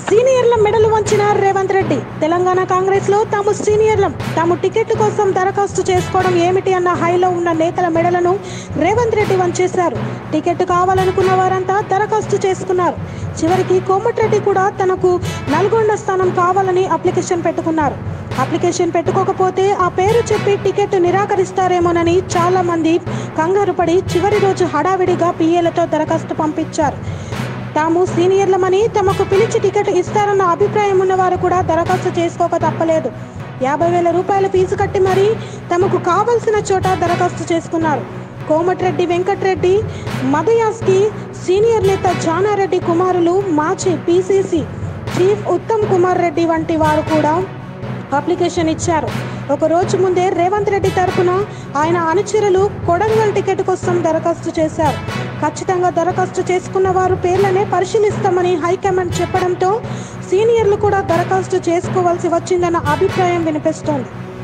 సీనియర్ల మెడలు వంచిన రేవంత్ రెడ్డి తెలంగాణ కాంగ్రెస్ లో తాము సీనియర్లం తాము టికెట్ కోసం దరఖాస్తు చేసుకోవడం ఏమిటి అన్న హైలో ఉన్న నేతల మెడలను రేవంత్ రెడ్డి వంచేశారు టికెట్ కావాలనుకున్న వారంతా దరఖాస్తు చేసుకున్నారు చివరికి కోమటిరెడ్డి కూడా తనకు నల్గొండ స్థానం కావాలని అప్లికేషన్ పెట్టుకున్నారు అప్లికేషన్ పెట్టుకోకపోతే ఆ పేరు చెప్పి టికెట్ నిరాకరిస్తారేమోనని చాలా మంది కంగారు పడి చివరి రోజు హడావిడిగా పిఏలతో దరఖాస్తు పంపించారు తాము సీనియర్లమని తమకు పిలిచి టికెట్ ఇస్తారన్న అభిప్రాయం ఉన్నవారు కూడా దరఖాస్తు చేసుకోక తప్పలేదు యాభై వేల రూపాయల ఫీజు కట్టి మరీ తమకు కావలసిన చోట దరఖాస్తు చేసుకున్నారు కోమటిరెడ్డి వెంకట్రెడ్డి మదయాస్కి సీనియర్ నేత జానారెడ్డి కుమారులు మాజీ పీసీసీ చీఫ్ ఉత్తమ్ కుమార్ రెడ్డి వంటి వారు కూడా అప్లికేషన్ ఇచ్చారు ఒక రోజు ముందే రేవంత్ రెడ్డి తరపున ఆయన అనుచరులు కొడంగల్ టికెట్ కోసం దరఖాస్తు చేశారు ఖచ్చితంగా దరఖాస్తు చేసుకున్న వారు పేర్లనే పరిశీలిస్తామని హైకమాండ్ చెప్పడంతో సీనియర్లు కూడా దరఖాస్తు చేసుకోవాల్సి వచ్చిందన్న అభిప్రాయం వినిపిస్తోంది